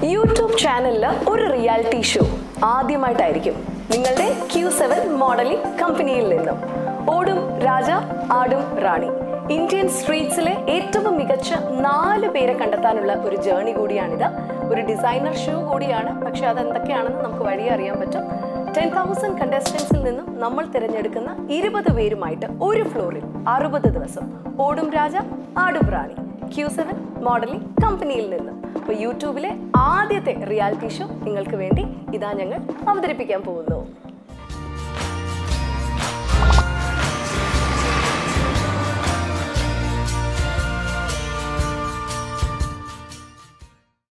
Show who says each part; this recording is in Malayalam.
Speaker 1: യൂട്യൂബ് ചാനലിൽ ഒരു റിയാലിറ്റി ഷോ ആദ്യമായിട്ടായിരിക്കും നിങ്ങളുടെ ക്യൂ സെവൻ മോഡലിംഗ് കമ്പനിയിൽ നിന്നും ഓടും രാജ ആടും റാണി ഇന്ത്യൻ സ്ട്രീറ്റ്സിലെ ഏറ്റവും മികച്ച നാല് പേരെ കണ്ടെത്താനുള്ള ഒരു ജേണി കൂടിയാണിത് ഒരു ഡിസൈനർ ഷോ കൂടിയാണ് പക്ഷെ അതെന്തൊക്കെയാണെന്ന് നമുക്ക് വഴിയെ അറിയാൻ പറ്റും ടെൻ തൗസൻഡ് കണ്ടസ്റ്റൻസിൽ നിന്നും നമ്മൾ തിരഞ്ഞെടുക്കുന്ന ഇരുപത് പേരുമായിട്ട് ഒരു ഫ്ലോറിൽ അറുപത് ദിവസം ഓടും രാജ ആടും റാണി ക്യൂ സെവൻ മോഡലിംഗ് കമ്പനിയിൽ നിന്ന് അപ്പോൾ യൂട്യൂബിലെ ആദ്യത്തെ റിയാലിറ്റി ഷോ നിങ്ങൾക്ക് വേണ്ടി ഇതാ ഞങ്ങൾ അവതരിപ്പിക്കാൻ പോകുന്നു